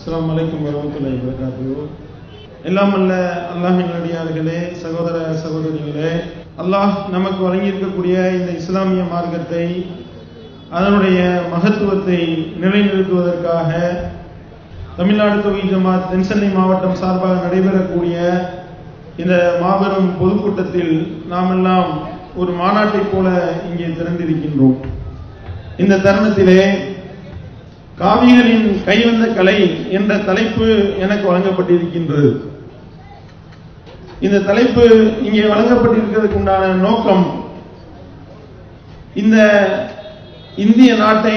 அஸ்ஸலாமு அலைக்கும் வரமத்துல்லாஹி வபரகாத்துஹு எல்லாம் அல்ல அல்லாஹின் அடியார்களே சகோதர சகோதரிகளே அல்லாஹ் நமக்கு வழங்கியிருக்கக்கூடிய இந்த இஸ்லாமிய மார்க்கத்தை அதனுடைய மகத்துவத்தை நிலைநிறுத்துவதற்காக தமிழ்நாடு தொகுதி ஜமாத் தென்சென்னை மாவட்டம் சார்பாக நடைபெறக்கூடிய இந்த மாபெரும் பொதுக்கூட்டத்தில் நாம் எல்லாம் ஒரு மாநாட்டைப் போல இங்கே திறந்திருக்கின்றோம் இந்த தருணத்திலே காவிகளின் கைவந்த கலை என்ற தலைப்பு எனக்கு வழங்கப்பட்டிருக்கின்றது இந்த தலைப்பு இங்கே வழங்கப்பட்டிருக்கிறதுக்கு உண்டான நோக்கம் இந்த இந்திய நாட்டை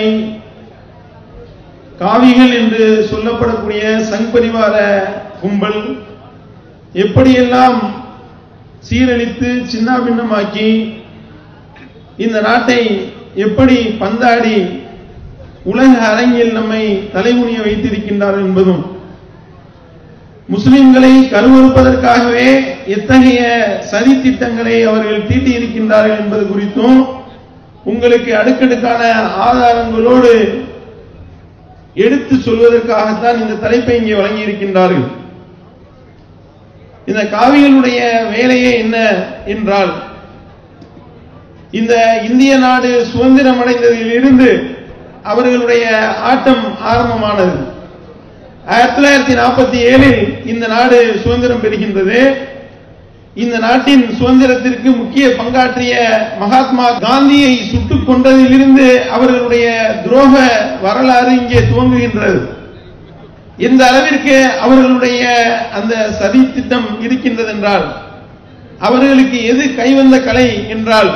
காவிகள் என்று சொல்லப்படக்கூடிய சங் பரிவார கும்பல் எப்படியெல்லாம் சீரழித்து சின்னாபின்னமாக்கி இந்த நாட்டை எப்படி பந்தாடி உலக அரங்கில் நம்மை தலைமுனிய வைத்திருக்கின்றார் என்பதும் முஸ்லிம்களை கருவறுப்பதற்காகவே எத்தகைய சதி திட்டங்களை அவர்கள் தீட்டியிருக்கின்றார்கள் என்பது குறித்தும் உங்களுக்கு அடுக்கடுக்கான ஆதாரங்களோடு எடுத்து சொல்வதற்காகத்தான் இந்த தலைப்பை இங்கே வழங்கியிருக்கின்றார்கள் இந்த காவிகளுடைய வேலையே என்ன என்றால் இந்த இந்திய நாடு சுதந்திரம் அடைந்ததில் இருந்து அவர்களுடைய ஆட்டம் ஆரம்பமானது ஆயிரத்தி தொள்ளாயிரத்தி நாற்பத்தி ஏழில் இந்த நாடு சுதந்திரம் பெறுகின்றது இந்த நாட்டின் சுதந்திரத்திற்கு முக்கிய பங்காற்றிய மகாத்மா காந்தியை சுட்டுக் கொண்டதிலிருந்து அவர்களுடைய துரோக வரலாறு இங்கே துவங்குகின்றது எந்த அளவிற்கு அவர்களுடைய அந்த சதி திட்டம் இருக்கின்றது என்றால் அவர்களுக்கு எது கைவந்த கலை என்றால்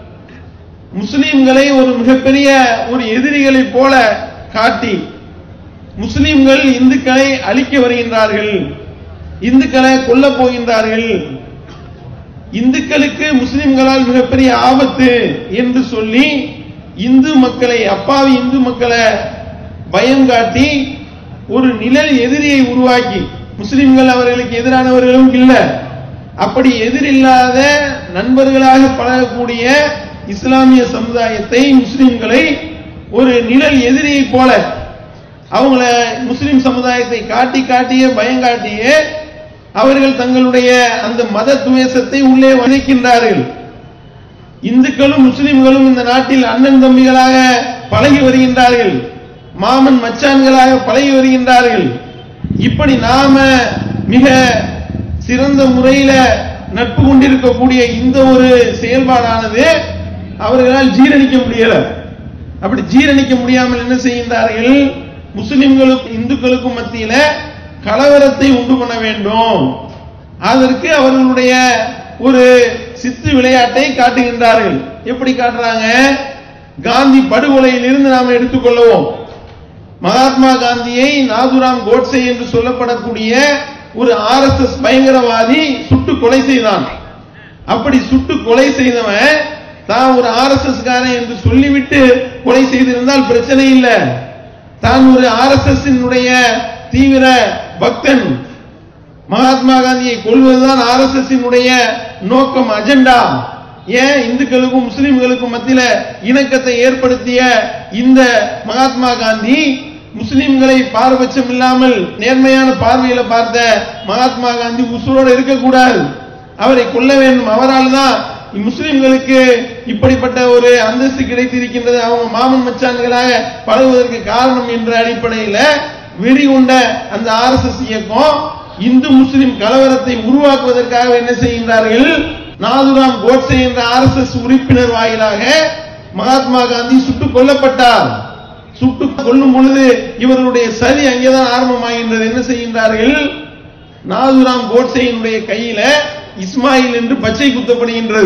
முஸ்லிம்களை ஒரு மிகப்பெரிய ஒரு எதிரிகளைப் போல காட்டி முஸ்லிம்கள் இந்துக்களை அழிக்க வருகின்றார்கள் இந்துக்களை கொல்ல போகின்றார்கள் இந்துக்களுக்கு முஸ்லிம்களால் மிகப்பெரிய ஆபத்து என்று சொல்லி இந்து மக்களை அப்பாவி இந்து மக்களை பயம் காட்டி ஒரு நிழல் எதிரியை உருவாக்கி முஸ்லிம்கள் அவர்களுக்கு எதிரானவர்களும் இல்ல அப்படி எதிரில்லாத நண்பர்களாக பழகக்கூடிய இஸ்லாமிய சமுதாயத்தை முஸ்லிம்களை ஒரு நிழல் எதிரியை போல அவங்கள முஸ்லிம் சமுதாயத்தை காட்டி காட்டியே பயங்காட்டியே அவர்கள் தங்களுடைய அந்த மத துவேஷத்தை உள்ளே விதைக்கின்றார்கள் இந்துக்களும் முஸ்லிம்களும் இந்த நாட்டில் அண்ணன் தம்பிகளாக பழகி வருகின்றார்கள் மாமன் மச்சான்களாக பழகி வருகின்றார்கள் இப்படி நாம மிக சிறந்த முறையில நட்பு கொண்டிருக்கக்கூடிய இந்த ஒரு செயல்பாடானது அவர்களால் ஜீரணிக்க முடியல அப்படி ஜீரணிக்க முடியாமல் என்ன செய்கின்றார்கள் முஸ்லிம்களுக்கும் இந்துக்களுக்கும் மத்தியில கலவரத்தை உண்டு பண்ண வேண்டும் அதற்கு அவர்களுடைய ஒரு சித்து விளையாட்டை காட்டுகின்றார்கள் எப்படி காட்டுறாங்க காந்தி படுகொலையில் இருந்து நாம் எடுத்துக்கொள்ளவோம் மகாத்மா காந்தியை நாதுராம் கோட்சே என்று சொல்லப்படக்கூடிய ஒரு ஆர் எஸ் எஸ் பயங்கரவாதி சுட்டு கொலை செய்தான் அப்படி சுட்டு கொலை செய்தவன் தான் ஒரு ஆர் எஸ் எஸ் காரன் என்று சொல்லிவிட்டு கொலை செய்திருந்தால் பிரச்சனை இல்லை தான் ஒரு ஆர் எஸ் எஸ் தீவிர பக்தன் மகாத்மா காந்தியை கொள்வதுதான் ஆர் எஸ் எஸ் நோக்கம் அஜெண்டா ஏன் இந்துக்களுக்கும் முஸ்லிம்களுக்கும் மத்தியில இணக்கத்தை ஏற்படுத்திய இந்த மகாத்மா காந்தி முஸ்லிம்களை பாரபட்சம் இல்லாமல் நேர்மையான பார்வையில பார்த்த மகாத்மா காந்தி உசுரோடு இருக்கக்கூடாது அவரை கொல்ல வேண்டும் அவரால் தான் முஸ்லிம்களுக்கு இப்படிப்பட்ட ஒரு அந்தஸ்து கிடைத்திருக்கின்றது அவங்க மாமன் மச்சான்களாக பழகுவதற்கு காரணம் என்ற அடிப்படையில் வெறி கொண்ட அந்த ஆர் எஸ் எஸ் இயக்கம் இந்து முஸ்லிம் கலவரத்தை உருவாக்குவதற்காக என்ன செய்கின்றார்கள் நாதுராம் கோட்சே என்ற ஆர் எஸ் எஸ் உறுப்பினர் வாயிலாக மகாத்மா காந்தி சுட்டுக் கொல்லப்பட்டார் சுட்டுக் கொல்லும் பொழுது இவர்களுடைய சதி அங்கேதான் ஆரம்பமாகின்றது என்ன செய்கின்றார்கள் நாதுராம் கோட்சேயினுடைய கையில இஸ்மாயில் என்று பச்சை குத்தப்படுகின்றது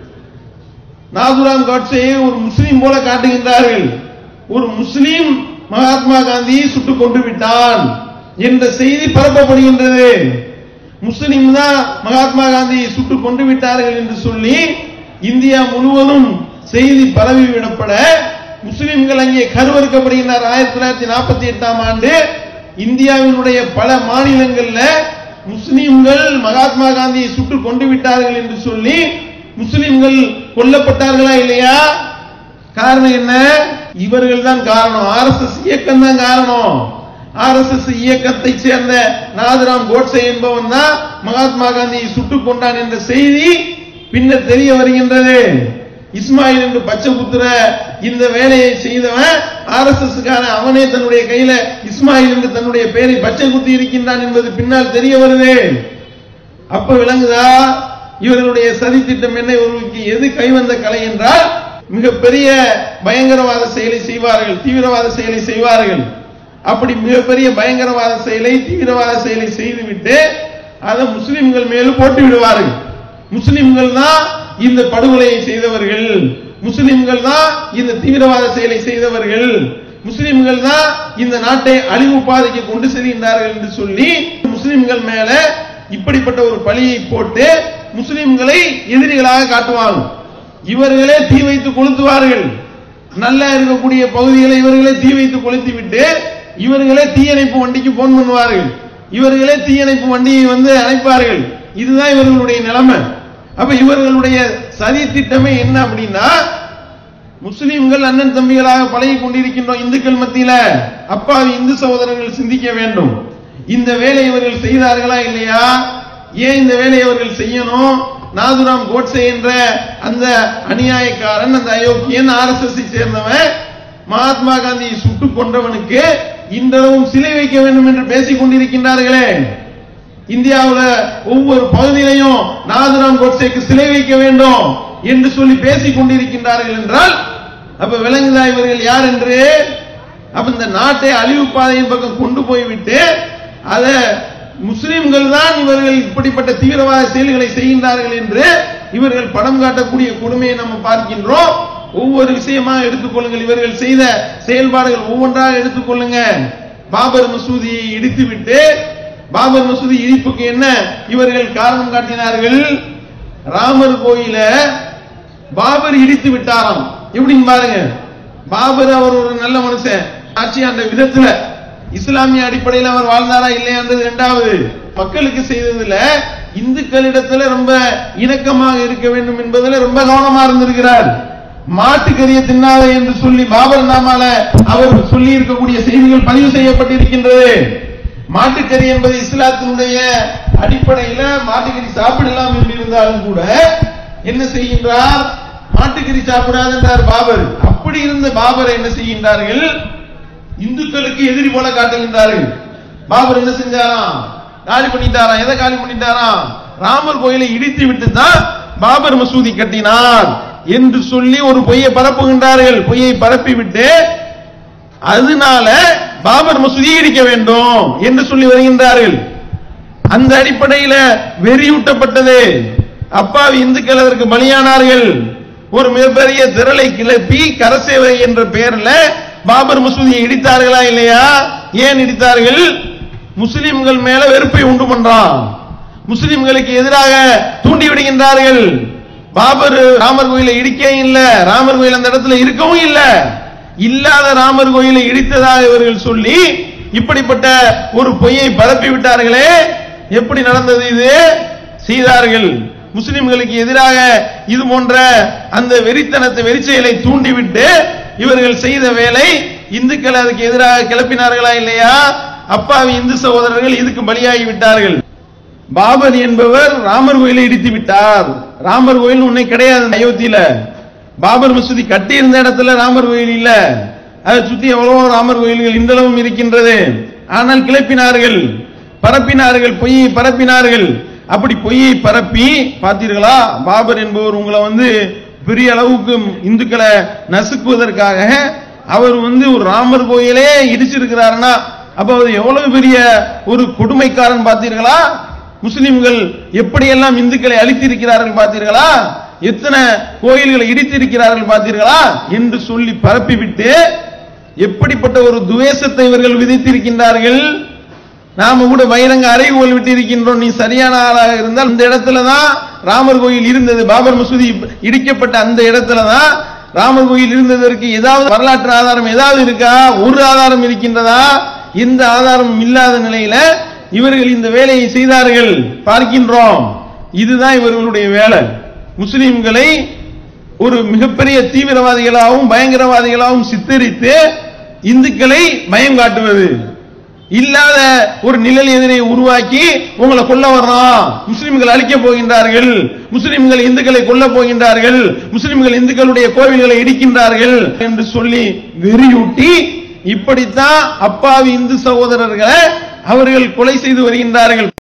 நாதுராம் காட்சியை ஒரு முஸ்லீம் போல காட்டுகின்றார்கள் ஒரு முஸ்லீம் மகாத்மா காந்தியை சுட்டுக் கொண்டு விட்டான் என்ற செய்தி பரப்பப்படுகின்றது முஸ்லிம் தான் மகாத்மா காந்தியை சுட்டுக் கொண்டு விட்டார்கள் என்று சொல்லி இந்தியா முழுவதும் செய்தி பரவி விடப்பட முஸ்லிம்கள் அங்கே கருவறுக்கப்படுகின்றார் ஆயிரத்தி தொள்ளாயிரத்தி நாற்பத்தி எட்டாம் ஆண்டு இந்தியாவினுடைய பல மாநிலங்கள்ல முஸ்லிம்கள் மகாத்மா காந்தியை சுட்டு கொண்டு விட்டார்கள் என்று சொல்லி முஸ்லிம்கள் கொல்லப்பட்டார்களா இல்லையா காரணம் என்ன இவர்கள் தான் காரணம் ஆர் எஸ் எஸ் இயக்கம் தான் காரணம் ஆர்எஸ்எஸ் இயக்கத்தை சேர்ந்த நாதராம் கோட்சே என்பவன் தான் மகாத்மா காந்தியை சுட்டுக் கொண்டான் என்ற செய்தி பின்னர் தெரிய வருகின்றது இஸ்மாயில் என்று பச்சை புத்திர இந்த வேலையை செய்தவன் ஆர்எஸ்எஸ் காரன் அவனே தன்னுடைய கையில இஸ்மாயில் என்று தன்னுடைய பெயரை பச்சை குத்தி இருக்கின்றான் என்பது பின்னால் தெரிய வருது அப்ப விளங்குதா இவர்களுடைய சதி திட்டம் என்ன இவர்களுக்கு எது கைவந்த கலை என்றால் மிகப்பெரிய பயங்கரவாத செயலை செய்வார்கள் தீவிரவாத செயலை செய்வார்கள் அப்படி மிகப்பெரிய பயங்கரவாத செயலை தீவிரவாத செயலை செய்துவிட்டு அதை முஸ்லிம்கள் மேலும் போட்டு விடுவார்கள் முஸ்லிம்கள் தான் இந்த படுகொலையை செய்தவர்கள் முஸ்லிம்கள் தான் இந்த தீவிரவாத செயலை செய்தவர்கள் முஸ்லிம்கள் தான் இந்த நாட்டை அழிவு பாதைக்கு கொண்டு செல்கின்றார்கள் என்று சொல்லி முஸ்லிம்கள் மேல இப்படிப்பட்ட ஒரு பழியை போட்டு முஸ்லிம்களை எதிரிகளாக காட்டுவாங்க இவர்களே தீ வைத்து கொளுத்துவார்கள் நல்லா இருக்கக்கூடிய பகுதிகளை இவர்களே தீ வைத்து கொளுத்தி விட்டு இவர்களே தீயணைப்பு வண்டிக்கு போன் பண்ணுவார்கள் இவர்களே தீயணைப்பு வண்டியை வந்து அணைப்பார்கள் இதுதான் இவர்களுடைய நிலைமை அப்ப இவர்களுடைய சதி திட்டமே என்ன அப்படின்னா முஸ்லிம்கள் அண்ணன் தம்பிகளாக பழகி கொண்டிருக்கின்றோம் இந்துக்கள் மத்தியில அப்பாவி இந்து சகோதரர்கள் சிந்திக்க வேண்டும் இந்த வேலை இவர்கள் செய்தார்களா இல்லையா ஏன் இந்த வேலையை அவர்கள் செய்யணும் நாதுராம் கோட்சே என்ற அந்த அநியாயக்காரன் அந்த அயோக்கியன் ஆர்எஸ்எஸ் சேர்ந்தவன் மகாத்மா காந்தியை சுட்டுக் கொன்றவனுக்கு இன்றளவும் சிலை வைக்க வேண்டும் என்று பேசிக் கொண்டிருக்கின்றார்களே இந்தியாவுல ஒவ்வொரு பகுதியிலையும் நாதுராம் கோட்சேக்கு சிலை வைக்க வேண்டும் என்று சொல்லி பேசிக் கொண்டிருக்கின்றார்கள் என்றால் அப்ப விளங்குதா இவர்கள் யார் என்று அப்ப இந்த நாட்டை அழிவு பாதையின் பக்கம் கொண்டு போய்விட்டு அத முஸ்லிம்கள் தான் இவர்கள் இப்படிப்பட்ட தீவிரவாத செயல்களை செய்கின்றார்கள் என்று இவர்கள் படம் காட்டக்கூடிய கொடுமையை நம்ம பார்க்கின்றோம் ஒவ்வொரு விஷயமா எடுத்துக்கொள்ளுங்கள் இவர்கள் செய்த செயல்பாடுகள் ஒவ்வொன்றாக எடுத்துக்கொள்ளுங்க பாபர் மசூதியை இடித்துவிட்டு பாபர் மசூதி இடிப்புக்கு என்ன இவர்கள் காரணம் காட்டினார்கள் ராமர் கோயில பாபர் இடித்து விட்டாராம் எப்படின்னு பாருங்க பாபர் அவர் ஒரு நல்ல மனுஷன் ஆட்சி அந்த விதத்துல இஸ்லாமிய அடிப்படையில் அவர் வாழ்ந்தாரா இல்லையான்றது இரண்டாவது மக்களுக்கு செய்ததுல இந்துக்களிடத்துல ரொம்ப இணக்கமாக இருக்க வேண்டும் என்பதில் ரொம்ப கவனமா இருந்திருக்கிறார் மாட்டுக்கறியை தின்னாத என்று சொல்லி பாபர் நாமால அவர் சொல்லி இருக்கக்கூடிய செய்திகள் பதிவு செய்யப்பட்டிருக்கின்றது மாட்டுக்கறி என்பது இஸ்லாத்தினுடைய அடிப்படையில மாட்டுக்கறி சாப்பிடலாம் என்று இருந்தாலும் கூட என்ன செய்கின்றார் மாட்டுக்கறி சாப்பிடாது என்றார் பாபர் அப்படி இருந்த பாபர் என்ன செய்கின்றார்கள் இந்துக்களுக்கு எதிரி போல காட்டுகின்றார்கள் பாபர் என்ன செஞ்சாராம் காலி பண்ணிட்டாராம் எதை காலி பண்ணிட்டாராம் ராமர் கோயிலை இடித்து விட்டு தான் பாபர் மசூதி கட்டினார் என்று சொல்லி ஒரு பொய்யை பரப்புகின்றார்கள் பொய்யை பரப்பி விட்டு அதனால பாபர் மசூதியை இடிக்க வேண்டும் என்று சொல்லி வருகின்றார்கள் அந்த அடிப்படையில வெறியூட்டப்பட்டது அப்பாவி இந்துக்கள் அதற்கு பலியானார்கள் ஒரு மிகப்பெரிய திரளை கிளப்பி கரசேவை என்ற பெயர்ல பாபர் மசூதியை இடித்தார்களா இல்லையா ஏன் இடித்தார்கள் முஸ்லிம்கள் மேல வெறுப்பை உண்டு பண்றான் முஸ்லிம்களுக்கு எதிராக தூண்டி விடுகின்றார்கள் பாபர் ராமர் கோயிலை இடிக்க இல்ல ராமர் கோயில் அந்த இடத்துல இருக்கவும் இல்ல இல்லாத ராமர் கோயிலை இடித்ததாக இவர்கள் சொல்லி இப்படிப்பட்ட ஒரு பொய்யை பரப்பி விட்டார்களே எப்படி நடந்தது இது செய்தார்கள் முஸ்லிம்களுக்கு எதிராக இது போன்ற அந்த வெறித்தனத்தை வெறிச்செயலை தூண்டிவிட்டு இவர்கள் செய்த வேலை இந்துக்கள் அதுக்கு எதிராக கிளப்பினார்களா இல்லையா அப்பாவி இந்து சகோதரர்கள் இதுக்கு பலியாகி விட்டார்கள் பாபர் என்பவர் ராமர் கோயிலை இடித்து விட்டார் ராமர் கோயில் உன்னை கிடையாது அயோத்தியில பாபர் மசூதி கட்டி இருந்த இடத்துல ராமர் கோயில் இல்ல அதை சுத்தி எவ்வளவோ ராமர் கோயில்கள் இன்றளவும் இருக்கின்றது ஆனால் கிளப்பினார்கள் பரப்பினார்கள் பொய்யை பரப்பினார்கள் அப்படி பொய்யை பரப்பி பார்த்தீர்களா பாபர் என்பவர் உங்களை வந்து பெரிய அளவுக்கு இந்துக்களை நசுக்குவதற்காக அவர் வந்து ஒரு ராமர் கோயிலே இடிச்சிருக்கிறாருன்னா அப்ப அவர் எவ்வளவு பெரிய ஒரு கொடுமைக்காரன் பார்த்தீர்களா முஸ்லிம்கள் எப்படியெல்லாம் இந்துக்களை அழித்திருக்கிறார்கள் பார்த்தீர்களா எத்தனை கோயில்களை இடித்திருக்கிறார்கள் பார்த்தீர்களா என்று சொல்லி பரப்பிவிட்டு எப்படிப்பட்ட ஒரு துவேஷத்தை இவர்கள் விதித்திருக்கின்றார்கள் நாம கூட பகிரங்க அறைகோல் விட்டு இருக்கின்றோம் நீ சரியான ஆளாக இருந்தால் இந்த இடத்துல தான் ராமர் கோயில் இருந்தது பாபர் மசூதி இடிக்கப்பட்ட அந்த இடத்துல தான் ராமர் கோயில் இருந்ததற்கு ஏதாவது வரலாற்று ஆதாரம் ஏதாவது இருக்கா ஒரு ஆதாரம் இருக்கின்றதா எந்த ஆதாரமும் இல்லாத நிலையில இவர்கள் இந்த வேலையை செய்தார்கள் பார்க்கின்றோம் இதுதான் இவர்களுடைய வேலை முஸ்லிம்களை ஒரு மிகப்பெரிய தீவிரவாதிகளாகவும் பயங்கரவாதிகளாகவும் சித்தரித்து இந்துக்களை பயம் காட்டுவது இல்லாத ஒரு நிழல் எதிரியை உருவாக்கி உங்களை கொல்ல வர்றான் முஸ்லிம்கள் அழிக்க போகின்றார்கள் முஸ்லிம்கள் இந்துக்களை கொல்ல போகின்றார்கள் முஸ்லிம்கள் இந்துக்களுடைய கோவில்களை இடிக்கின்றார்கள் என்று சொல்லி வெறியூட்டி இப்படித்தான் அப்பாவி இந்து சகோதரர்களை அவர்கள் கொலை செய்து வருகின்றார்கள்